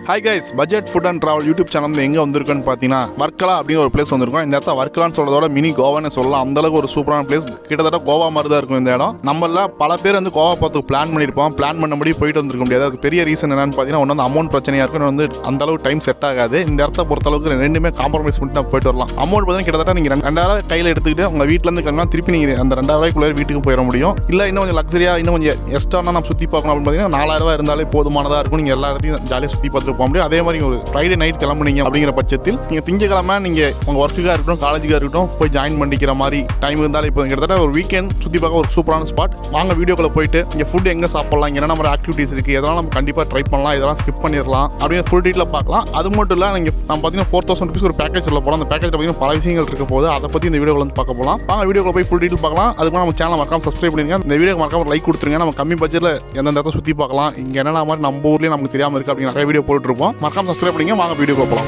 hi guys budget food and travel YouTube channel வந்து எங்கே வந்திருக்குன்னு பார்த்தீங்கன்னா வர்க்கலா அப்படின்னு ஒரு பிளேஸ் வந்திருக்கும் இந்த இடத்த வர்க்கலான்னு சொல்றதோட மினி கோவான்னு சொல்லலாம் அந்த அளவுக்கு ஒரு சூப்பரான பிளேஸ் கிட்டத்தட்ட கோவா மாதிரி தான் இருக்கும் இந்த இடம் நம்மள பல பேர் வந்து கோவா பார்த்து பிளான் பண்ணியிருப்போம் பிளான் பண்ணபடி போயிட்டு வந்திருக்க முடியாது அதுக்கு பெரிய ரீசன் என்னன்னு பார்த்தீங்கன்னா ஒன்று வந்து அமௌண்ட் பிரச்சனையாக இருக்கும் இன்னொன்று வந்து அந்த அளவுக்கு டைம் செட் ஆகாது இந்த இடத்த பொறுத்த அளவுக்கு ரெண்டுமே காம்ப்ரமைஸ் பண்ணிட்டு தான் போயிட்டு வரலாம் அமௌண்ட் பார்த்தீங்கன்னா கிட்டத்தட்ட நீங்கள் ரெண்டாயிரம் கையில் எடுத்துக்கிட்டு உங்கள் வீட்டிலேருந்து கிளம்பினா திருப்பி நீங்கள் அந்த ரெண்டாயிரம் ரூபாய்க்குள்ளே வீட்டுக்கு போயிட முடியும் இல்லை இன்னும் கொஞ்சம் லக்ஸரியாக இன்னும் கொஞ்சம் எக்ஸ்ட்ரா நம்ம சுற்றி பார்க்கணும் அப்படின்னு பார்த்தீங்கன்னா நாலாயிரம் ரூபாய் இருந்தாலே போதுமானதாக இருக்கும் நீங்கள் எல்லா இடத்தையும் ஜாலியாக சுற்றி பார்த்துட்டு போக முடியும் அதே மாதிரி ஒரு ஃப்ரைடே நைட் கிளம்புனீங்க அப்படிங்கிற பட்சத்தில் நீங்கள் திங்கக்கிழமை நீங்கள் உங்கள் ஒர்க்குக்காக இருக்கட்டும் காலேஜுக்காக இருக்கட்டும் போய் ஜாயின் பண்ணிக்கிற மாதிரி டைம் இருந்தாலே இப்போ கிட்டத்தட்ட ஒரு வீக்கெண்ட் சுற்றி பார்க்க ஒரு சூப்பரான ஸ்பாட் வாங்க வீடியோக்குள்ள போயிட்டு இங்கே ஃபுட் எங்கே சாப்பிடலாம் இங்கே என்ன மாதிரி ஆக்டிவிட்டீஸ் இருக்குது இதெல்லாம் நம்ம கண்டிப்பாக ட்ரை பண்ணலாம் இதெல்லாம் ஸ்கிப் பண்ணிடலாம் அப்படின்னு ஃபுல் டீட்டில் பார்க்கலாம் அது மட்டும் இல்லை நீங்கள் நம்ம பார்த்தீங்கன்னா ஃபோர் தௌசண்ட் ருபீஸ் ஒரு பேக்கேஜ் உள்ள போகலாம் அந்த பேக்கேஜில் பார்த்தீங்கன்னா பல விஷயங்கள் இருக்க போது அதை பற்றி இந்த வீடியோவில் வந்து பார்க்க போகலாம் வாங்க வீடியோக்குள்ள போய் ஃபுல் டீட்டில் பார்க்கலாம் அதுக்கு நம்ம சேனல் மறக்காம சப்ஸ்கிரைப் பண்ணிருங்க இந்த வீடியோ மறக்காம லைக் கொடுத்துருங்க நம்ம கம்மி பட்ஜெட்டில் எந்தெந்த இடத்த சுற்றி பார்க்கலாம் இங்கே என்னென்ன மாதிரி நம்ம ஊர்லேயே நமக்கு தெரியாமல் இருக்குது அப்படின்னு நிறைய வீடியோ போட்டுருப்போம் மறக்காம சப்ஸ்கிரைப் பண்ணிங்க வாங்க வீடியோ போகலாம்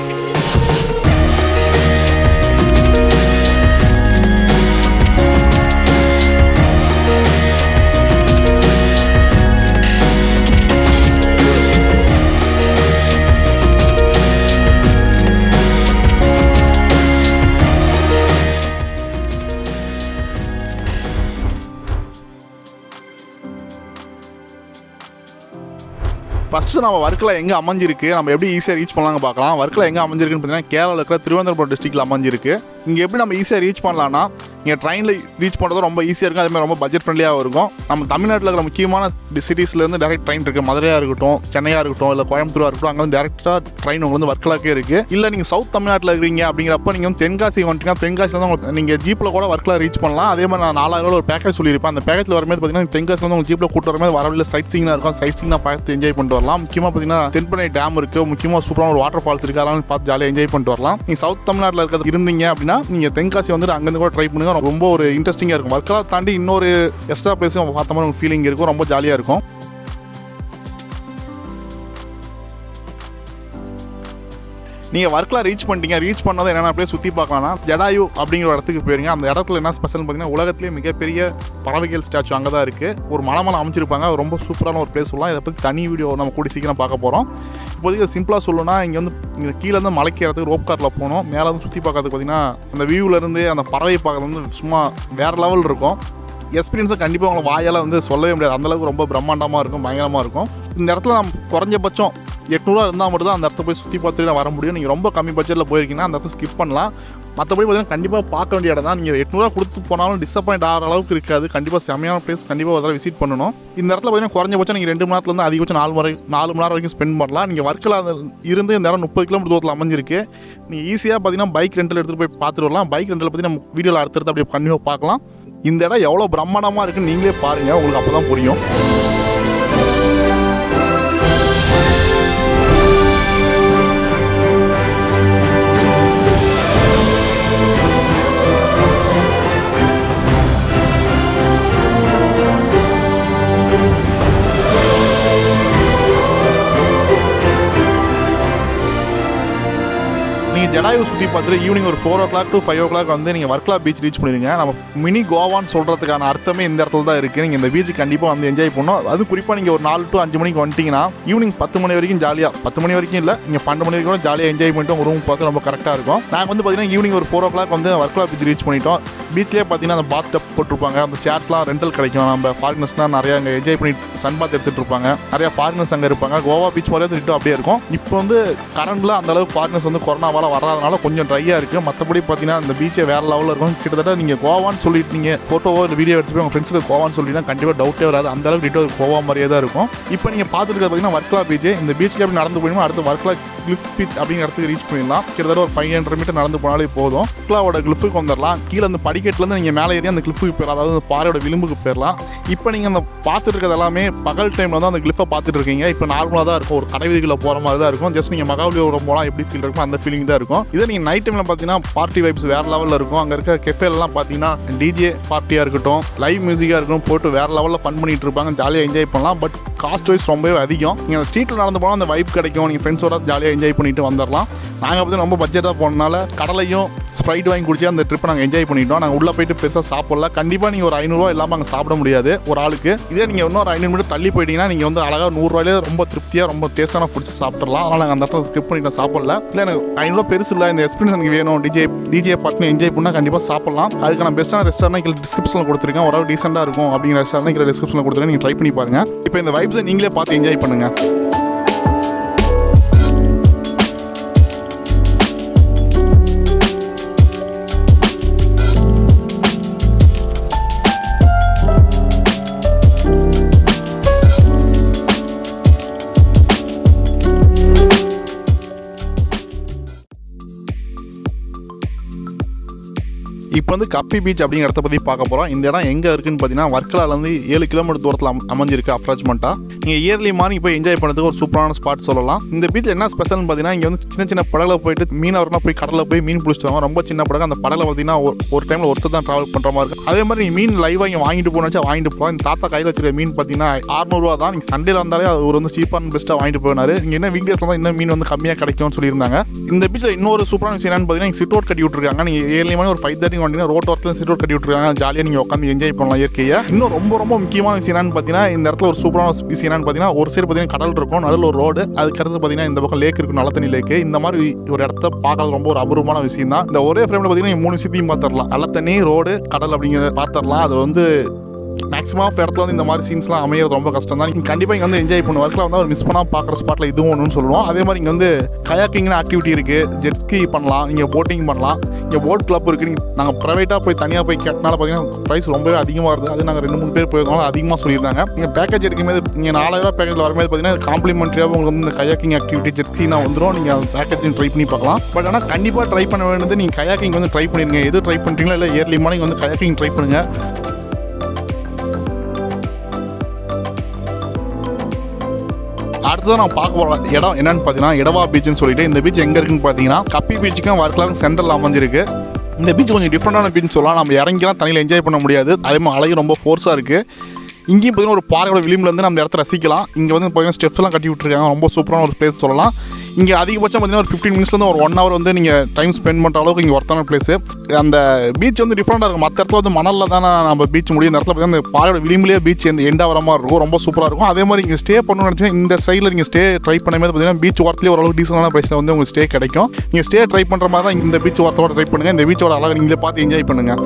ஃபர்ஸ்ட் நம்ம வர்க்கில் எங்கே அமைஞ்சிருக்கு நம்ம எப்படி ஈஸியாக ரீச் பண்ணலாங்க பார்க்கலாம் வர்க்கில் எங்கே அமைஞ்சிருக்குன்னு பார்த்தீங்கன்னா கேரளாவில் இருக்கிற திருவனந்தபுரம் டிஸ்ட்ரிக்ட்டில் அமைஞ்சிருக்கு இங்கே எப்படி நம்ம ஈஸியாக ரீச் பண்ணலாம்னா இங்கே ட்ரெயினில் ரீச் பண்ணுறது ரொம்ப ஈஸியாக இருக்கும் அதே மாதிரி ரொம்ப பட்ஜெட் ஃப்ரெண்ட்லியாக இருக்கும் நம்ம தமிழ்நாட்டில் இருக்கிற முக்கியமான சிட்டிஸ்லேருந்து டேரக்ட் ட்ரெயின் இருக்குது மதுரையாக இருக்கட்டும் சென்னையாக இருக்கட்டும் இல்லை கோயம்புத்தூராக இருக்கட்டும் அங்கே வந்து டேரெக்டாக ட்ரெயின் உங்களுக்கு வந்து வர்க்கலாக்கே இருக்குது இல்லை நீங்கள் சவுத் தமிழ்நாட்டில் இருக்கிறீங்க அப்படிங்கிறப்ப நீங்கள் வந்து தென்காசி வந்துட்டீங்கன்னா தென்காசியில் வந்து உங்களுக்கு நீங்கள் ஜீப்பில் கூட வர்க்கில் ரீச் பண்ணலாம் அதே மாதிரி நான் நாலாயிரம் ரூபா ஒரு பேக்கேஜ் சொல்லியிருப்பேன் அந்த பேக்கேஜில் வரும்போது பார்த்தீங்கன்னா தென்காசி வந்து உங்கள் ஜீப்பில் கூட்டு வரும்போது வரவில்லை சைட் சீங்காக இருக்கும் சைட் சீங்காக பார்த்து என்ஜாய் பண்ணிட்டு வரலாம் முக்கியமாக பார்த்தீங்கன்னா தென்பனை டேம் இருக்குது முக்கியமாக சூப்பரான ஒரு வாட்டர் ஃபால்ஸ் இருக்குது அதெல்லாம் பார்த்து ஜாலியாக என்ஜாய் பண்ணிட்டு வரலாம் நீங்கள் சவுத் தமிழ்நாட்டில் இருக்கிறது இருந்தீங்க அப்படின்னா நீங்கள் தென்காசி வந்து அங்கேருந்து கூட ட்ரை பண்ணுங்க ரொம்ப ஒரு இன்ட்ரெஸ்டிங்காக இருக்கும் வர்க்கலா தாண்டி இன்னொரு எக்ஸ்ட்ரா பிளேஸும் பார்த்த மாதிரி ஃபீலிங் இருக்கும் ரொம்ப ஜாலியாக இருக்கும் நீங்கள் ஒர்க்கில் ரீச் பண்ணிட்டீங்க ரீச் பண்ணதை என்னென்ன அப்படியே சுற்றி பார்க்கலாம்னா ஜடாயு அப்படிங்கிற ஒரு இடத்துக்கு போயிருங்க அந்த இடத்துல என்ன ஸ்பெஷல் பார்த்தீங்கன்னா உலகத்திலே மிகப்பெரிய பறவைகள் ஸ்டாச்சு அங்கே தான் இருக்குது ஒரு மலை அமைச்சிருப்பாங்க அது ரொம்ப சூப்பரான ஒரு பிளேஸ் சொல்லலாம் இதை பற்றி தனி வீடியோ நம்ம கூடி சீக்கிரம் பார்க்க போகிறோம் இப்போதைக்கு சிம்பிளாக சொல்லணும்னா இங்கே வந்து இங்கே கீழே இருந்து மலைக்கு இடத்துக்கு ரோப் காரில் போகணும் மேலே வந்து சுற்றி பார்க்கறதுக்கு பார்த்தீங்கன்னா அந்த வியூவிலேருந்து அந்த பறவை பார்க்கறது வந்து சும்மா வேறு லெவல் இருக்கும் எக்ஸ்பீரியன்ஸை கண்டிப்பாக உங்களை வாயால் வந்து சொல்லவே முடியாது அந்தளவுக்கு ரொம்ப பிரம்மாண்டமாக இருக்கும் பயங்கரமாக இருக்கும் இந்த இடத்துல நம்ம குறைஞ்சபட்சம் எட்நூறுவா இருந்தால் மட்டும் தான் அந்த இடத்த போய் சுற்றி பார்த்துட்டு வர முடியும் நீங்கள் ரொம்ப கம்மி பட்ஜெட்டில் போயிருக்கீங்கன்னா அந்த இடத்த ஸ்கிப் பண்ணலாம் மற்றபடி பார்த்தீங்கன்னா கண்டிப்பாக பார்க்க வேண்டிய இடம் தான் நீங்கள் எட்நூறுவா கொடுத்து போனாலும் டிசப்பாயிண்ட் ஆகிற அளவுக்கு இருக்காது கண்டிப்பாக செமையான பிளேஸ் கண்டிப்பாக ஒரு தடவை விசிட் பண்ணணும் இந்த இடத்துல பார்த்தீங்கன்னா குறைஞ்சபட்சம் நீங்கள் ரெண்டு மணி நேரத்துலேருந்து அதிகபட்சம் நாலு முறை நாலு மணி நேரம் வரைக்கும் ஸ்பெண்ட் பண்ணலாம் நீங்கள் ஒர்க்கில் இருந்து இந்த இடம் முப்பது கிலோமீட்டர் தூரத்தில் அமைஞ்சிருக்கு நீங்கள் ஈஸியாக பார்த்தீங்கன்னா பைக் ரெண்டில் எடுத்துகிட்டு போய் பார்த்துட்டு வரலாம் பைக் ரெண்டில் பற்றி நம்ம வீடியோவில் அடுத்தடுத்து அப்படியே கண்டிப்பாக பார்க்கலாம் இந்த இடம் எவ்வளோ பிரம்மாண்டமாக இருக்குன்னு நீங்களே பாருங்கள் உங்களுக்கு அப்போ தான் புரியும் நீங்கள் ஜடாயு சுற்றி பார்த்துட்டு ஈவினிங் ஒரு four o'clock to five o'clock வந்து நீங்கள் வர்க்லா பீச் ரீச் பண்ணிடுங்க நம்ம மினி கோவான்னு சொல்கிறதுக்கான அர்த்தமே இந்த இடத்துல தான் இருக்குது நீங்கள் இந்த பீச்சு கண்டிப்பாக வந்து என்ஜாய் பண்ணணும் அது குறிப்பாக நீங்கள் ஒரு நாலு டு அஞ்சு மணிக்கு வந்துட்டீங்கன்னா ஈவினிங் பத்து மணி வரைக்கும் ஜாலியாக பத்து மணி வரைக்கும் இல்லை நீங்கள் பன்னெண்டு மணி வரைக்கும் ஜாலியாக என்ஜாய் பண்ணிட்டு உங்கள் ரூம் பார்த்து ரொம்ப கரெக்டாக இருக்கும் நாங்கள் வந்து பார்த்தீங்கன்னா ஈவினிங் ஒரு ஃபோர் ஓ கிளாக் வந்து வர்க்லா பீச் ரீச் பண்ணிட்டோம் பீச்லேயே பார்த்தீங்கன்னா அந்த பாத் டப் போட்டிருப்பாங்க அந்த சேர்ஸ்லாம் ரெண்டல் கிடைக்கும் நம்ம ஃபாரினர்ஸ்லாம் நிறையா அங்கே என்ஜாய் பண்ணி சன் பாத் எடுத்துகிட்டு இருப்பாங்க நிறையா ஃபாரினர்ஸ் அங்கே இருப்பாங்க கோவா பீச் மாதிரியே திட்டம் அப்படியே இருக்கும் இப்போ வந்து கரண்டில் அந்த அளவுக்கு ஃபாரினர்ஸ் வந்து கொரோனாவால் வராதனால கொஞ்சம் ட்ரையாக இருக்குது மற்றபடி பார்த்தீங்கன்னா அந்த பீச்சே வேறு லெவலில் இருக்கும் கிட்டத்தட்ட நீங்கள் கோவான்னு சொல்லிட்டு நீங்கள் ஃபோட்டோவோ இல்லை வீடியோ எடுத்து போய் உங்கள் ஃப்ரெண்ட்ஸுக்கு கோவான்னு சொல்லிட்டீங்கன்னா கண்டிப்பாக டவுட்டே வராது அந்த அளவுக்கு டிட்டோ கோவா மாதிரியே தான் இருக்கும் இப்போ நீங்கள் பார்த்துட்டு பார்த்தீங்கன்னா வர்க்லா பீச் இந்த பீச்சில் எப்படி நடந்து போயிடுமோ அடுத்து வர்க்லா கிளிஃப் பீச் அப்படிங்கிற இடத்துக்கு ரீச் பண்ணிடலாம் கிட்டத்தட்ட ஒரு ஃபைவ் ஹண்ட்ரட் மீட்டர் நடந்து போனாலே போதும் வர்க்லாவோட கிளிஃபுக்கு வந்துடலாம் கீழே அந்த படிக்கட்டுலேருந்து நீங்கள் மேலே ஏறி அந்த கிளிஃபுக்கு போயிடலாம் அதாவது அந்த பாறையோட விளிம்புக்கு போயிடலாம் இப்போ நீங்கள் அந்த பார்த்துட்டு இருக்கிறது எல்லாமே பகல் டைமில் வந்து அந்த கிளிஃபை பார்த்துட்டு இருக்கீங்க இப்போ நார்மலாக தான் இருக்கும் ஒரு கடை வீதிகளில் போகிற மாதிரி தான் இருக்கும் ஜஸ்ட் நீங்கள் மகாபலிபுரம் போனால் எப்படி ஃபீல் இருக்கும் அந்த ஃபீலிங் தான் இருக்கும் இதே நீங்கள் நைட் டைமில் பார்த்தீங்கன்னா பார்ட்டி வைப்ஸ் வேறு லெவலில் இருக்கும் அங்கே இருக்க கெஃபேலாம் பார்த்தீங்கன்னா டிஜே பார்ட்டியாக இருக்கட்டும் லைவ் மியூசிக்காக இருக்கட்டும் போட்டு வேறு லெவலில் ஃபன் பண்ணிட்டு இருப்பாங்க ஜாலியாக என்ஜாய் பண்ணலாம் பட் காஸ்ட் வைஸ் ரொம்பவே அதிகம் நீங்கள் அந்த ஸ்ட்ரீட்டில் நடந்து போனால் அந்த வைப் கிடைக்கும் நீங்கள் ஃப்ரெண்ட்ஸோட ஜாலியாக என்ஜாய் பண்ணிட்டு வந்துடலாம் நாங்கள் பற்றி ரொம்ப பட்ஜெட்டாக போனனால கடலையும் ஸ்ப்ரைட் வாங்கி குடிச்சு அந்த ட்ரிப்பை நாங்கள் என்ஜாய் பண்ணிட்டோம் நாங்கள் உள்ளே போயிட்டு பெருசாக சாப்பிடல கண்டிப்பாக நீங்கள் ஒரு ஐநூறுரூவா இல்லாமல் அங்கே சாப்பிட முடியாது ஒரு ஆளுக்கு இதே நீங்கள் இன்னொரு ஐநூறு மீட்டர் தள்ளி போயிட்டீங்கன்னா நீங்கள் வந்து அழகாக நூறுரூவாயிலே ரொம்ப திருப்தியாக ரொம்ப டேஸ்ட்டான ஃபுட்ஸ் சாப்பிட்றலாம் அதனால் நாங்கள் அந்த இடத்துல ஸ்கிப் பண்ணிட்டு சாப்பிடல இல்லை எனக்கு ஐநூறுரூவா பெருசு இல்லை இந்த எக்ஸ்பீரியன்ஸ் எனக்கு வேணும் டிஜே டிஜே பார்ட்னு என்ஜாய் பண்ணால் கண்டிப்பாக சாப்பிடலாம் அதுக்கான பெஸ்ட்டான ரெஸ்டாரண்ட் கீழே டிஸ்கிரிப்ஷனில் கொடுத்துருக்கேன் ஓரளவு டீசெண்டாக இருக்கும் அப்படிங்கிற ரெஸ்டாரண்ட் கீழே டிஸ்கிரிப்ஷனில் கொடுத்துருக்கேன் நீங்கள் ட்ரை பண்ணி பாருங்க இப்போ இந்த வைப்ஸை நீங்களே பார்த்து என்ஜாய் பண்ணுங்கள் இப்போ வந்து கப்பி பீச் அப்படிங்கிற இடத்த பற்றி பார்க்க போகிறோம் இந்த இடம் எங்கே இருக்குன்னு பார்த்தீங்கன்னா வர்க்கலாலேருந்து ஏழு கிலோமீட்டர் தூரத்தில் அம- அமைஞ்சிருக்கு அப்ராச்மெண்ட்டாக நீங்கள் இயர்லி மார்னிங் போய் என்ஜாய் பண்ணுறதுக்கு ஒரு சூப்பரான ஸ்பாட் சொல்லலாம் இந்த பீச்சில் என்ன ஸ்பெஷல்னு பார்த்தீங்கன்னா இங்கே வந்து சின்ன சின்ன படகுல போயிட்டு மீனவர்னா போய் கடலில் போய் மீன் பிடிச்சிட்டு வாங்க ரொம்ப சின்ன படகு அந்த படகுல பார்த்தீங்கன்னா ஒரு- ஒரு டைமில் ஒருத்தர் தான் ட்ராவல் பண்ணுற மாதிரி இருக்கும் அதே மாதிரி நீங்கள் மீன் லைவாக இங்கே வாங்கிட்டு போனாச்சா வாங்கிட்டு போகலாம் இந்த தாத்தா கையில் வச்சிருக்க மீன் பார்த்தீங்கன்னா அறுநூறுவா தான் நீங்கள் சண்டேல வந்தாலே அது ஒரு வந்து சீப்பான பெஸ்ட்டாக வாங்கிட்டு போனாரு நீங்கள் என்ன வீக்கெண்ட்ஸ் தான் இன்னும் மீன் வந்து கம்மியாக கிடைக்கும்னு சொல்லியிருந்தாங்க இந்த பீச்சில் இன்னொரு சூப்பரான விஷயம் என்னன்னு பார்த்தீங்கன்னா சிட் அவுட் கட்டி விட்டுருக்காங்க நீங்கள் ஏழு மணி ஒரு ஃபைவ் தேர்ட்டி வந்தீங்கன்னா ரோட் ஓரத்தில் சிட் அவுட் கட்டி விட்டுருக்காங்க ஜாலியாக நீங்கள் உட்காந்து என்ஜாய் பண்ணலாம் இயற்கையை இன்னும் ரொம்ப ரொம்ப முக்கியமான விஷயம் என்னன்னு பார்த்தீங்கன்னா இந்த இடத்துல ஒரு சூப்பரான விஷயம் என்னன்னு பார்த்தீங்கன்னா ஒரு சைடு பார்த்தீங்கன்னா கடல் இருக்கும் நடுவில் ஒரு ரோடு அதுக்கு அடுத்து பார்த்தீங்கன்னா இந்த பக்கம் லேக் இருக்கும் நல்ல தண்ணி லேக்கு இந்த மாதிரி ஒரு இடத்த பார்க்கறது ரொம்ப ஒரு அபூர்வமான விஷயம் தான் இந்த ஒரே ஃப்ரேமில் பார்த்தீங்கன்னா நீங்க மூணு விஷயத்தையும் பார்த்துடலாம் நல்ல தண்ணி ரோடு கடல் அப்படிங்கிற பார்த்துடலாம் அது வந்து மேக்ஸிமம் ஆஃப் இடத்துல வந்து இந்த மாதிரி சீன்ஸ்லாம் அமையிறது ரொம்ப கஷ்டம் தான் நீங்கள் கண்டிப்பாக இங்கே வந்து என்ஜாய் பண்ணுவோம் ஒர்க்கில் வந்து ஒரு மிஸ் பண்ணால் பார்க்குற ஸ்பாட்டில் இதுவும் ஒன்றுன்னு சொல்லுவோம் அதே மாதிரி இங்கே வந்து கயாக்கிங்னு ஆக்டிவிட்டி இருக்குது ஜெட்ஸ்கி பண்ணலாம் இங்கே போட்டிங் பண்ணலாம் இங்கே போட் கிளப் இருக்குது நீங்கள் நாங்கள் ப்ரைவேட்டாக போய் தனியாக போய் கேட்டனால பார்த்தீங்கன்னா ப்ரைஸ் ரொம்பவே அதிகமாக வருது அது நாங்கள் ரெண்டு மூணு பேர் போயிருந்தோம் அதிகமாக சொல்லியிருந்தாங்க நீங்கள் பேக்கேஜ் எடுக்கும்போது நீங்கள் நாலாயிரம் பேக்கேஜில் வரும்போது பார்த்தீங்கன்னா காம்ப்ளிமெண்ட்ரியாக உங்களுக்கு வந்து இந்த கயாக்கிங் ஆக்டிவிட்டி ஜெட்ஸ்கினா வந்துடும் நீங்கள் அந்த பேக்கேஜையும் ட்ரை பண்ணி பார்க்கலாம் பட் ஆனால் கண்டிப்பாக ட்ரை பண்ண வேண்டியது நீங்கள் கயாக்கிங் வந்து ட்ரை பண்ணிருங்க எது ட்ரை பண்ணுறீங்களோ இல்லை இயர்லி மார்னிங் வந்து கயாக்கிங் ட்ரை பண்ணுங்கள் அடுத்ததான் நான் பார்க்க போகிற இடம் என்னன்னு பார்த்தீங்கன்னா இடவா பீச்னு சொல்லிட்டு இந்த பீச் எங்கே இருக்குன்னு பார்த்தீங்கன்னா கப்பி பீச்சுக்கும் வர்க்கலாக்கும் சென்ட்ரல் அமைஞ்சிருக்கு இந்த பீச் கொஞ்சம் டிஃப்ரெண்டான பீச் சொல்லலாம் நம்ம இறங்கிலாம் தண்ணியில் என்ஜாய் பண்ண முடியாது அதே மாதிரி அழகு ரொம்ப ஃபோர்ஸாக இருக்குது இங்கேயும் பார்த்தீங்கன்னா ஒரு பாறையோட விளிம்புலேருந்து நம்ம இந்த இடத்த ரசிக்கலாம் இங்கே வந்து பார்த்தீங்கன்னா ஸ்டெப்ஸ்லாம் கட்டி விட்டுருக்காங்க ரொம்ப சூப்பரான ஒரு பிளேஸ் சொல்லலாம் இங்கே அதிகபட்சம் பார்த்தீங்கன்னா ஒரு ஃபிஃப்டீன் மினிட்ஸ்லேருந்து ஒரு ஒன் ஹவர் வந்து நீங்கள் டைம் ஸ்பெண்ட் பண்ணுற அளவுக்கு இங்கே ஒர்த்தான பிளேஸு அந்த பீச் வந்து டிஃப்ரெண்டாக இருக்கும் மற்ற இடத்துல வந்து மணலில் தானே நம்ம பீச் முடியும் இந்த இடத்துல பார்த்தீங்கன்னா இந்த பாறையோட விளிம்புலேயே பீச் எண்ட் எண்ட் ஆகிற மாதிரி இருக்கும் ரொம்ப சூப்பராக இருக்கும் அதே மாதிரி இங்கே ஸ்டே பண்ணணும்னு நினச்சிங்கன்னா இந்த சைடில் நீங்கள் ஸ்டே ட்ரை பண்ணும்போது பார்த்தீங்கன்னா பீச் ஓரத்துலேயே ஓரளவுக்கு டீசெண்டான ப்ரைஸில் வந்து உங்களுக்கு ஸ்டே கிடைக்கும் நீங்கள் ஸ்டே ட்ரை பண்ணுற மாதிரி தான் இந்த பீச் ஓரத்தோட ட்ரை பண்ணுங்கள் இந்த பீச்சோட அழகை நீங்களே பார்த்து என்ஜாய் பண்ணுங்கள்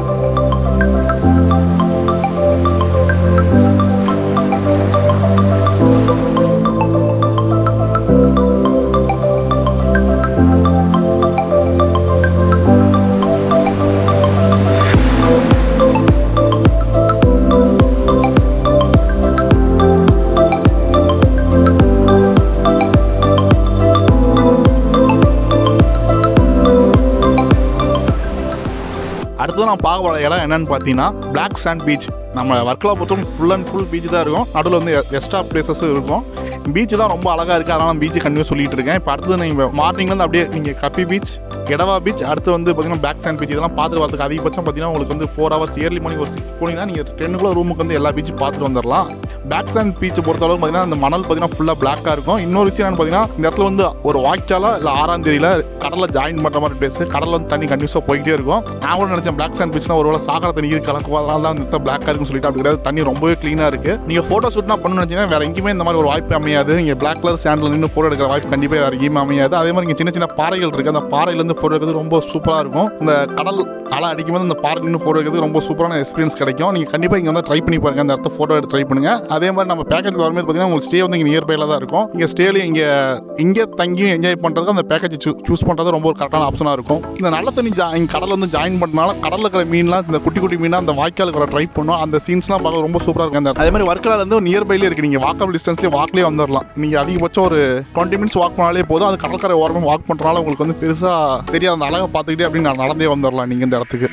அடுத்தது நான் பார்க்க போகிற இடம் என்னன்னு பார்த்தீங்கன்னா பிளாக் சாண்ட் பீச் நம்ம வர்க்கலா பொறுத்தவரைக்கும் ஃபுல் அண்ட் ஃபுல் பீச் தான் இருக்கும் நடுவில் வந்து எக்ஸ்ட்ரா பிளேசஸும் இருக்கும் பீச் தான் ரொம்ப அழகாக இருக்குது அதனால் நான் பீச்சை கண்டிப்பாக சொல்லிட்டு இருக்கேன் இப்போ அடுத்தது நீங்கள் மார்னிங்லேருந்து அப்படியே நீங்கள் கப்பி பீச் எடவா பீச் அடுத்து வந்து பார்த்தீங்கன்னா பேக் சாண்ட் பீச் இதெல்லாம் பார்த்துட்டு வரதுக்கு அதிகபட்சம் பார்த்தீங்கன்னா உங்களுக்கு வந்து ஃபோர் ஹவர்ஸ் இயர்லி மார்னிங் ஒரு சிக்ஸ் போனீங்கன்னா நீங்கள் டென்னுக்குள்ள ரூமுக்கு வந்து எல்லா பீச்சும் பார்த்துட்டு வந்துடலாம் பேக் சாண்ட் பீச்சை பொறுத்தளவு பார்த்தீங்கன்னா அந்த மணல் பார்த்தீங்கன்னா ஃபுல்லாக பிளாக்காக இருக்கும் இன்னொரு விஷயம் என்னன்னு பார்த்தீங்கன்னா இந்த இடத்துல வந்து ஒரு வாய்க்காலா இல்லை ஆறாம் தேதியில் கடலில் ஜாயின் பண்ணுற மாதிரி பிளேஸ் கடலில் வந்து தண்ணி கண்டிப்பாக போயிட்டே இருக்கும் நான் கூட நினச்சேன் பிளாக் சாண்ட் பீச்னா ஒருவேளை சாகர தண்ணி இது கலக்கும் அதனால தான் இந்த இடத்துல பிளாக்காக இருக்குன்னு சொல்லிட்டு அப்படி கிடையாது தண்ணி ரொம்பவே க்ளீனாக இருக்குது நீங்கள் ஃபோட்டோ ஷூட்னா பண்ணணும்னு நினச்சிங்கன்னா வேறு எங்கேயுமே இந்த மாதிரி ஒரு வாய்ப்பு அமையாது நீங்கள் பிளாக் கலர் சாண்டில் நின்று ஃபோட்டோ எடுக்கிற வாய்ப்பு கண்டிப்பாக வேறு எங்கேயுமே அமையாது அதே மாதிரி இங்கே சின்ன சின்ன பாறைகள் இருக்குது அந்த பாறையிலேருந்து ஃபோட்டோ எடுக்கிறது ரொம்ப சூப்பராக இருக்கும் இந்த கடல் அலை அடிக்கும்போது அந்த பாறை நின்று ஃபோட்டோ எடுக்கிறது ரொம்ப சூப்பரான எக்ஸ்பீரியன்ஸ் கிடைக்கும் நீங்கள் கண்டிப்பாக இங்கே வந்து ட்ரை பண்ணி பாருங்க அந்த இடத்த ஃபோட்டோ எடுத்து ட்ரை பண்ணுங்க அதே மாதிரி நம்ம பேக்கேஜில் வரும்போது பார்த்தீங்கன்னா உங்களுக்கு ஸ்டே வந்து இங்கே நியர்பையில் தான் இருக்கும் இங்கே ஸ்டேலையும் இங்கே இங்கே தங்கியும் என்ஜாய் பண்ணுறதுக்கு அந்த பேக்கேஜ் சூஸ் பண்ணுறது ரொம்ப ஒரு கரெக்டான ஆப்ஷனாக இருக்கும் இந்த நல்ல தண்ணி ஜா இங்கே கடலில் வந்து ஜாயின் பண்ணனால கடலில் இருக்கிற மீன்லாம் இந்த குட்டி குட்டி மீனாக அந்த வாய்க்காலுக்கு வர ட்ரை பண்ணும் அந்த சீன்ஸ்லாம் பார்க்க ரொம்ப சூப்பராக இருக்கும் அந்த அதே மாதிரி வர்க்கலால இருந்து நியர்பைலேயே இருக்குது நீங்கள் வாக்கபிள் டிஸ்டன்ஸ்லேயே வாக்லேயே வந்துடலாம் நீங்கள் அதிகபட்சம் ஒரு டுவெண்ட்டி மினிட்ஸ் வாக் பண்ணாலே போதும் அது கடற்கரை ஓரமாக வாக் பண்ணுறனால உங்களுக்கு வந்து பெருசாக தெரியாது அந்த அழகை பார்த்துக்கிட்டே அப்படின்னு நான் நடந்தே வந்துடலாம் நீங்கள் இந்த இடத்துக்கு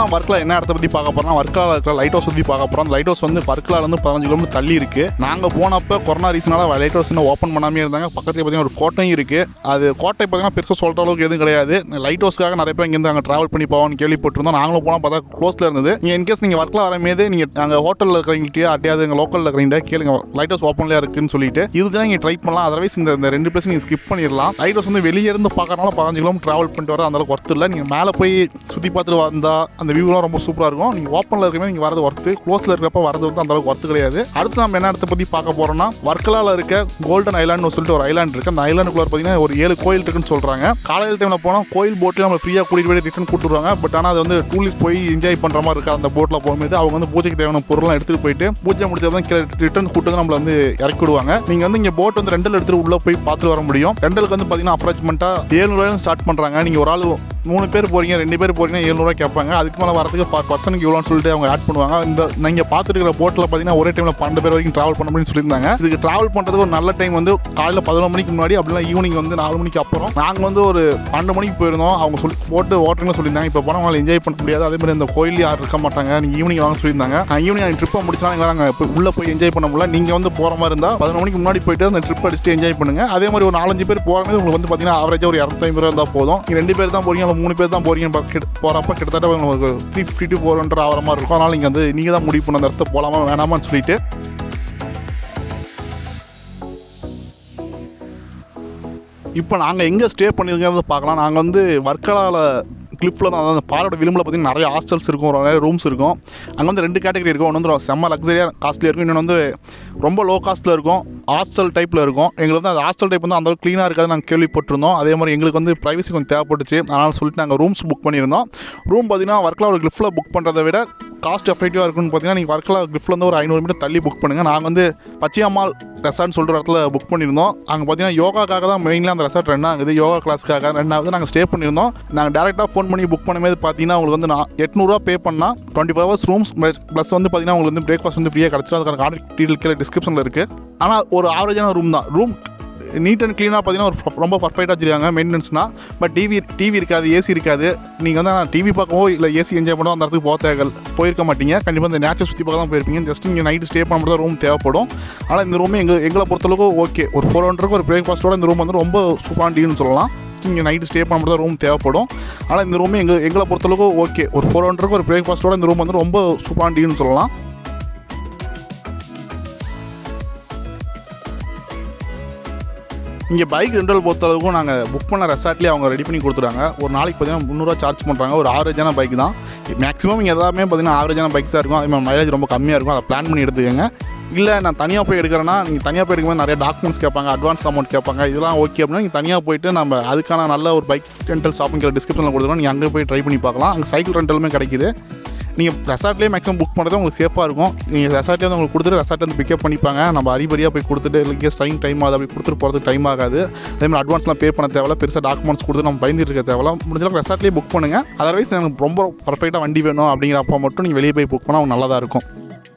அடுத்ததான் வர்க்கில் என்ன இடத்த பற்றி பார்க்க போகிறோம் வர்க்கில் இருக்கிற லைட் ஹவுஸ் பற்றி பார்க்க போகிறோம் அந்த லைட் ஹவுஸ் வந்து வர்க்கிலேருந்து பதினஞ்சு கிலோமீட்டர் தள்ளி இருக்குது நாங்கள் போனப்போ கொரோனா ரீசனால லைட் ஹவுஸ் இன்னும் ஓப்பன் பண்ணாமே இருந்தாங்க பக்கத்தில் பார்த்தீங்கன்னா ஒரு கோட்டையும் இருக்குது அது கோட்டை பார்த்தீங்கன்னா பெருசாக சொல்கிற அளவுக்கு எதுவும் கிடையாது லைட் ஹவுஸ்க்காக நிறைய பேர் இங்கேருந்து அங்கே ட்ராவல் பண்ணி போவான்னு கேள்விப்பட்டிருந்தோம் நாங்களும் போனால் பார்த்தா க்ளோஸில் இருந்தது நீங்கள் இன்கேஸ் நீங்கள் ஒர்க்கில் வரமேது நீங்கள் அங்கே ஹோட்டலில் இருக்கிறவங்கள்ட்டே அட்டையாவது எங்கள் லோக்கலில் இருக்கிறவங்க கேளுங்க லைட் ஹவுஸ் ஓப்பன்லேயே இருக்குன்னு சொல்லிட்டு இதுதான் நீங்கள் ட்ரை பண்ணலாம் அதர்வைஸ் இந்த இந்த ரெண்டு பிளேஸ் நீங்கள் ஸ்கிப் பண்ணிடலாம் லைட் ஹவுஸ் வந்து வெளியே இருந்து பார்க்கறனால பதினஞ்சு கிலோமீட்டர் ட்ராவல் பண்ணிட்டு வர அந்த அளவுக்கு ஒர்த்து இல்லை நீங்கள் மேலே போய் சுற்றி பார்த்துட்டு வந்தால் அந்த வியூலாம் ரொம்ப சூப்பராக இருக்கும் நீங்கள் ஓப்பனில் இருக்கமே நீங்கள் வரது ஒர்த்து க்ளோஸில் இருக்கிறப்ப வரது வந்து அந்த அளவுக்கு ஒர்த்து கிடையாது அடுத்து நம்ம என்ன இடத்த பற்றி பார்க்க போகிறோம்னா வர்க்கலாவில் இருக்க கோல்டன் ஐலாண்ட் சொல்லிட்டு ஒரு ஐலாண்ட் இருக்குது அந்த ஐலாண்டுக்குள்ள பார்த்தீங்கன்னா ஒரு ஏழு கோயில் இருக்குன்னு சொல்கிறாங்க காலையில் டைமில் போனால் கோயில் போட்டில் நம்ம ஃப்ரீயாக கூட்டிகிட்டு போய் ரிட்டர்ன் கூட்டுருவாங்க பட் ஆனால் அது வந்து டூரிஸ்ட் போய் என்ஜாய் பண்ணுற மாதிரி இருக்கா அந்த போட்டில் போகும்போது அவங்க வந்து பூஜைக்கு தேவையான பொருள்லாம் எடுத்துகிட்டு போயிட்டு பூஜை முடிச்சதான் கீழே ரிட்டர்ன் கூட்டு வந்து நம்மளை வந்து இறக்கி விடுவாங்க நீங்கள் வந்து இங்கே போட் வந்து ரெண்டல் எடுத்துட்டு உள்ளே போய் பார்த்துட்டு வர முடியும் ரெண்டலுக்கு வந்து பார்த்தீங்கன்னா அப்ராச்மெண்ட்டாக ஏழ்நூறுவாயிலும் ஸ்டார்ட் பண்ணுறாங்க நீங்கள் ஒரு ஆள் மூணு பேர் போறீங்க ரெண்டு பேர் போறீங்கன்னா ஏழ்நூறுவா கேட்பாங்க அதுக்கு மேலே வரதுக்கு பர் பர்சனுக்கு இவ்வளோன்னு சொல்லிட்டு அவங்க ஆட் பண்ணுவாங்க இந்த நீங்கள் பார்த்துட்டு இருக்கிற போட்டில் பார்த்தீங்கன்னா ஒரே டைமில் பன்னெண்டு பேர் வரைக்கும் ட்ராவல் பண்ண முடியும்னு சொல்லியிருந்தாங்க இதுக்கு ட்ராவல் பண்ணுறதுக்கு ஒரு நல்ல டைம் வந்து காலையில் பதினொரு மணிக்கு முன்னாடி அப்படிலாம் ஈவினிங் வந்து நாலு மணிக்கு அப்புறம் நாங்கள் வந்து ஒரு பன்னெண்டு மணிக்கு போயிருந்தோம் அவங்க சொல்லி போட்டு ஓட்டுறீங்க சொல்லியிருந்தாங்க இப்போ போனால் அவங்களால என்ஜாய் பண்ண முடியாது அதே மாதிரி இந்த கோயில் யாரும் இருக்க மாட்டாங்க நீங்கள் ஈவினிங் வாங்க சொல்லியிருந்தாங்க ஈவினிங் ட்ரிப்பை முடிச்சா எங்களால் அங்கே போய் உள்ளே போய் என்ஜாய் பண்ண முடியல நீங்கள் வந்து போகிற மாதிரி இருந்தால் பதினொரு மணிக்கு முன்னாடி போயிட்டு அந்த ட்ரிப் அடிச்சுட்டு என்ஜாய் பண்ணுங்க அதே மாதிரி ஒரு நாலஞ்சு பேர் போகிற மாதிரி உங்களுக்கு வந்து பார்த்தீங்கன்னா ஆவரேஜாக ஒரு இரநூத்தி ரூபா இருந்தால் போதும் நீங்கள் ரெண்டு பேர் தான் போறீங்க இல்லை மூணு பேர் தான் போறீங்க போகிறப்ப கிட்டத்தட்ட உங்களுக்கு three fifty to four hundred ஆகிற மாதிரி இருக்கும் அதனால் நீங்கள் வந்து நீங்கள் தான் முடிவு பண்ண அந்த இடத்த போகலாமா வேணாமான்னு சொல்லிட்டு இப்போ நாங்கள் எங்கே ஸ்டே பண்ணியிருக்கிறத பார்க்கலாம் நாங்கள் வந்து வர்க்கலாவில் கிளிஃபில் தான் அதாவது பாலோட விளிம்பில் பார்த்தீங்கன்னா நிறைய ஹாஸ்டல்ஸ் இருக்கும் ஒரு நிறைய ரூம்ஸ் இருக்கும் அங்கே வந்து ரெண்டு கேட்டகரி இருக்கும் ஒன்று வந்து செம்ம லக்ஸரியாக காஸ்ட்லியாக இருக்கும் இன்னொன்று வந்து ரொம்ப லோ காஸ்ட்டில் இருக்கும் ஹாஸ்டல் டைப்பில் இருக்கும் எங்களுக்கு வந்து அந்த ஹாஸ்டல் டைப் வந்து அந்த அளவுக்கு க்ளீனாக இருக்காது நாங்கள் கேள்விப்பட்டிருந்தோம் அதே மாதிரி எங்களுக்கு வந்து ப்ரைவசி கொஞ்சம் தேவைப்பட்டுச்சு அதனால் சொல்லிட்டு நாங்கள் ரூம்ஸ் புக் பண்ணியிருந்தோம் ரூம் பார்த்தீங்கன்னா வர்க்கலா ஒரு கிளிஃபில் புக் பண்ணுறதை விட காஸ்ட் எஃபெக்டிவாக இருக்குன்னு பார்த்தீங்கன்னா நீங்கள் வர்க்கலா கிளிஃபில் வந்து ஒரு ஐநூறு மீட்டர் தள்ளி புக் பண்ணுங்கள் நாங்கள் வந்து பச்சையம்மாள் ரெசார்ட்னு சொல்கிற இடத்துல புக் பண்ணியிருந்தோம் அங்கே பார்த்தீங்கன்னா யோகாக்காக தான் மெயின்லாம் அந்த ரெசார்ட் ரன் ஆகுது யோகா கிளாஸ்க்காக ரெண்டாவது நாங்கள் ஸ்டே பண்ணியிருந்தோம் நாங்கள் டேரெக்டாக ஃபோன் பண்ணி புக் பண்ணும்போது பார்த்தீங்கன்னா உங்களுக்கு வந்து நான் எட்நூறுவா பே பண்ணால் twenty four hours rooms plus வந்து பார்த்தீங்கன்னா உங்களுக்கு வந்து பிரேக்ஃபாஸ்ட் வந்து ஃப்ரீயாக கிடச்சிடும் அதுக்கான கான்டாக்ட் டீட்டெயில் கீழே டிஸ்கிரிப்ஷனில் இருக்குது ஆனால் ஒரு ஆவரேஜான ரூம் தான் ரூம் நீட் அண்ட் க்ளீனாக பார்த்தீங்கன்னா ஒரு ரொம்ப பர்ஃபெக்டாக வச்சுருக்காங்க மெயின்டெனன்ஸ்னால் பட் டிவி டிவி இருக்காது ஏசி இருக்காது நீங்கள் வந்து நான் டிவி பார்க்கவோ இல்லை ஏசி என்ஜாய் பண்ணவோ அந்த இடத்துக்கு போக தேவை போயிருக்க மாட்டீங்க கண்டிப்பாக இந்த நேச்சர் சுற்றி பார்க்க தான் போயிருப்பீங்க ஜஸ்ட் நீங்கள் நைட்டு ஸ்டே பண்ண மட்டும் தான் ரூம் தேவைப்படும் ஆனால் இந்த ரூமே எங்கள் எங்களை பொறுத்தளவுக்கு ஓகே ஒரு ஃபோர் ஹண்ட்ரடுக்கு ஒரு பிரேக்ஃபாஸ்ட்டோட இந்த ரூம் வந்து ரொம்ப சூப்பரான டீல்னு சொல்லலாம் நீங்கள் நைட்டு ஸ்டே பண்ண மட்டும் தான் ரூம் தேவைப்படும் ஆனால் இந்த ரூமே எங்கள் எங்களை பொறுத்தளவுக்கு ஓகே ஒரு ஃபோர் ஹண்ட்ரடுக்கு ஒரு பிரேக்ஃபாஸ்ட்டோட இந்த ரூம் வந்து ரொம்ப சூப்பரான டீல்னு சொல்லலாம் இங்கே பைக் ரெண்டல் பொறுத்தளவுக்கும் நாங்கள் புக் பண்ண ரெசார்ட்லேயே அவங்க ரெடி பண்ணி கொடுத்துறாங்க ஒரு நாளைக்கு பார்த்தீங்கன்னா முந்நூறுவா சார்ஜ் பண்ணுறாங்க ஒரு ஆவரேஜான பைக் தான் மேக்ஸிமம் இங்கே எல்லாமே பார்த்தீங்கன்னா ஆவரேஜான பைக்ஸாக இருக்கும் அதே மாதிரி மைலேஜ் ரொம்ப கம்மியாக இருக்கும் அதை பிளான் பண்ணி எடுத்துக்கோங்க இல்லை நான் தனியாக போய் எடுக்கிறேன்னா நீங்கள் தனியாக போய் எடுக்கும்போது நிறைய டாக்குமெண்ட்ஸ் கேட்பாங்க அட்வான்ஸ் அமௌண்ட் கேட்பாங்க இதெல்லாம் ஓகே அப்படின்னா நீங்கள் தனியாக போயிட்டு நம்ம அதுக்கான நல்ல ஒரு பைக் ரெண்டல் ஷாப்பிங் டிஸ்கிரிப்ஷனில் கொடுத்துருவோம் நீங்கள் அங்கே போய் ட்ரை பண்ணி பார்க்கலாம் அங்கே சைக்கிள் ரெண்டலுமே கிடைக்குது நீங்கள் ரெசார்ட்லேயே மேக்ஸிமம் புக் பண்ணுறது உங்களுக்கு சேஃபாக இருக்கும் நீங்கள் ரெசார்ட்லேயே வந்து உங்களுக்கு கொடுத்துட்டு ரெசார்ட் வந்து பிக்கப் பண்ணிப்பாங்க நம்ம அரிபரியாக போய் கொடுத்துட்டு இல்லை டைம் டைம் ஆகுது அப்படி கொடுத்துட்டு போகிறதுக்கு டைம் ஆகாது அதே மாதிரி அட்வான்ஸ்லாம் பே பண்ண தேவையில்ல பெருசாக டாக்குமெண்ட்ஸ் கொடுத்து நம்ம பயந்துட்டு இருக்க தேவையில்ல முடிஞ்சளவுக்கு ரெசார்ட்லேயே புக் பண்ணுங்கள் அதர்வைஸ் எனக்கு ரொம்ப பர்ஃபெக்டாக வண்டி வேணும் அப்படிங்கிறப்ப மட்டும் நீங்கள் வெளியே போய் புக் பண்ணால் நல்லா தான் இருக்கும்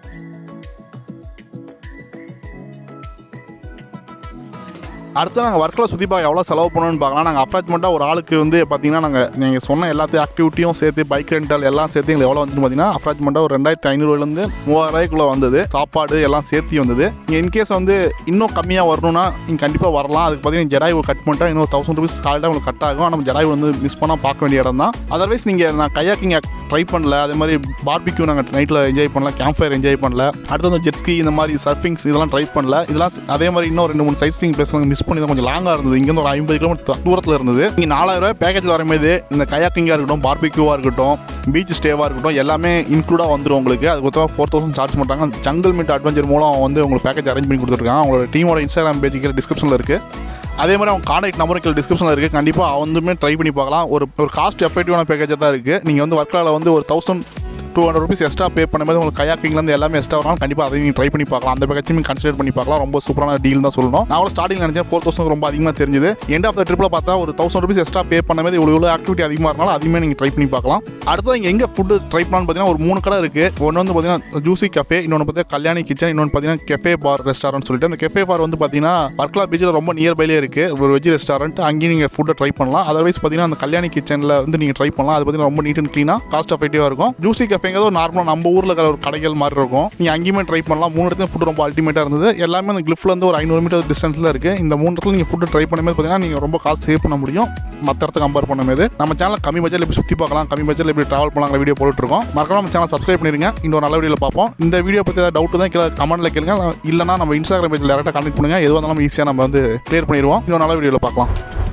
அடுத்து நாங்கள் ஒர்க்கில் சுற்றி பார்க்க எவ்வளோ செலவு பண்ணணும்னு பார்க்கலாம் நாங்கள் அப்ராச்மெண்ட்டாக ஒரு ஆளுக்கு வந்து பார்த்தீங்கன்னா நாங்கள் நீங்கள் சொன்ன எல்லாத்தையும் ஆக்டிவிட்டியும் சேர்த்து பைக் ரெண்டல் எல்லாம் சேர்த்து எங்களுக்கு எவ்வளோ வந்துன்னு பார்த்தீங்கன்னா அப்ராச்மெண்ட்டாக ஒரு ரெண்டாயிரத்தி ஐநூறுலேருந்து மூவாயிரூவாய்க்குள்ளே வந்தது சாப்பாடு எல்லாம் சேர்த்து வந்தது நீங்கள் இன்கேஸ் வந்து இன்னும் கம்மியாக வரணும்னா நீங்கள் கண்டிப்பாக வரலாம் அதுக்கு பார்த்தீங்கன்னா ஜெராய் கட் பண்ணிட்டா இன்னும் தௌசண்ட் ருபீஸ் காலையில் உங்களுக்கு கட் ஆகும் நம்ம ஜெராய் வந்து மிஸ் பண்ணால் பார்க்க வேண்டிய இடம் தான் அதர்வைஸ் நீங்கள் நான் கையாக்கிங்க ட்ரை பண்ணல அதே மாதிரி பார்பிக்யூ நாங்கள் நைட்டில் என்ஜாய் பண்ணல கேம்ப் ஃபயர் என்ஜாய் பண்ணல அடுத்து வந்து ஜெட்ஸ்கி இந்த மாதிரி சர்ஃபிங்ஸ் இதெல்லாம் ட்ரை பண்ணல இதெல்லாம் அதே மாதிரி இன்னும் ரெண்டு மூணு சைட் சீங் பிளேஸ் மிஸ் பண்ணி தான் கொஞ்சம் லாங்காக இருந்தது இங்கேருந்து ஒரு ஐம்பது கிலோமீட்டர் தூரத்தில் இருந்தது நீங்கள் நாலாயிரம் ரூபாய் பேக்கேஜில் வரும்போது இந்த கயாக்கிங்காக இருக்கட்டும் பார்பிக்யூவாக இருக்கட்டும் பீச் ஸ்டேவாக இருக்கட்டும் எல்லாமே இன்க்ளூடாக வந்துடும் உங்களுக்கு அதுக்கு மொத்தம் ஃபோர் தௌசண்ட் சார்ஜ் பண்ணுறாங்க ஜங்கல் மீட் அட்வென்ச்சர் மூலம் வந்து உங்களுக்கு பேக்கேஜ் அரேஞ்ச் பண்ணி கொடுத்துருக்காங்க அவங்களோட டீமோட இன்ஸ்டாகிராம் பேஜ் கீழே டிஸ்கிரிப்ஷனில் இருக்குது அதே மாதிரி அவங்க கான்டாக்ட் நம்பரும் கீழே டிஸ்கிரிப்ஷனில் இருக்குது கண்டிப்பாக வந்துமே ட்ரை பண்ணி பார்க்கலாம் ஒரு ஒரு காஸ்ட் எஃபெக்டிவான பேக்கேஜாக தான் இருக்குது நீங்கள் வந்து ஒர்க்காவில் வந்து ஒரு thousand two hundred rupees extra pay பண்ணும்போது உங்களுக்கு கயாக்கிங்லேருந்து எல்லாமே எக்ஸ்ட்ரா வரும் கண்டிப்பாக அதையும் நீங்கள் ட்ரை பண்ணி பார்க்கலாம் அந்த பேக்கேஜும் நீங்கள் கன்சிடர் பண்ணி பார்க்கலாம் ரொம்ப சூப்பரான டீல் தான் சொல்லணும் நான் ஸ்டார்டிங் நினச்சேன் ஃபோர் தௌசண்ட் ரொம்ப அதிகமாக தெரிஞ்சது எண்ட் ஆஃப் த ட்ரிப்பில் பார்த்தா ஒரு தௌசண்ட் ருபீஸ் எக்ஸ்ட்ரா பே பண்ணும்போது இவ்வளோ இவ்வளோ ஆக்டிவிட்டி அதிகமாக இருந்தாலும் அதையுமே நீங்கள் ட்ரை பண்ணி பார்க்கலாம் அடுத்தது இங்கே எங்கே ஃபுட்டு ட்ரை பண்ணலாம்னு பார்த்தீங்கன்னா ஒரு மூணு கடை இருக்குது ஒன்று வந்து பார்த்தீங்கன்னா ஜூசி கஃபே இன்னொன்று பார்த்தீங்கன்னா கல்யாணி கிச்சன் இன்னொன்று பார்த்தீங்கன்னா கெஃபே பார் ரெஸ்டாரண்ட் சொல்லிட்டு அந்த கெஃபே பார் வந்து பார்த்தீங்கன்னா வர்க்கலா பீச்சில் ரொம்ப நியர்பைலே இருக்குது ஒரு வெஜ் ரெஸ்டாரண்ட் அங்கேயும் நீங்கள் ஃபுட்டை ட்ரை பண்ணலாம் அதர்வைஸ் பார்த்தீங்கன்னா அந்த கல்யாணி கிச்சனில் வந்து நீங்கள் ட்ரை பண்ணலாம் அது பார்த்தீங்கன்னா ரொம்ப நீட் அண்ட் க்ளீனாக காஸ்ட் எஃபெக்டிவாக இருக்கும் ஜூசி கஃபேங்கிறது ஒரு நார்மலாக நம்ம ஊரில் இருக்கிற ஒரு கடைகள் மாதிரி இருக்கும் நீங்கள் அங்கேயுமே ட்ரை பண்ணலாம் மூணு இடத்துல ஃபுட் ரொம்ப அல்டிமேட்டாக இருந்தது எல்லாமே அந்த கிளிஃப்ல இருந்து ஒரு ஐநூறு மீட்டர் டிஸ்டன்ஸில் இருக்குது இந்த மூணு இடத்துல நீங்கள் ஃபுட்டு ட்ரை பண்ணும்போது பார்த்தீங்கன்னா நீங்கள் ரொம்ப காசு சேவ் பண்ண முடியும் மற்ற இடத்த கம்பேர் பண்ணும்போது நம்ம சேனல் கம்மி பட்ஜெட்டில் எப்படி சுற்றி பார்க்கலாம் கம்மி பட்ஜெட்டில் எப்படி ட்ராவல் பண்ணலாம் வீடியோ போட்டுருக்கோம் மறக்காம நம்ம சேனல் சப்ஸ்கிரைப் பண்ணிருங்க இன்னொரு நல்ல வீடியோவில் பார்ப்போம் இந்த வீடியோ பற்றி ஏதாவது டவுட் தான் கீழே கமெண்ட்டில் கேளுங்க இல்லைனா நம்ம இன்ஸ்டாகிராம் பேஜில் டேரெக்டாக கனெக்ட் பண்ணுங்கள் எதுவாக இருந்தாலும் ஈஸியாக நம்ம வந்து கிளியர் பண்ணிடுவோம் இன்னொரு நல்ல வீடியோவில் பார்க்கலாம்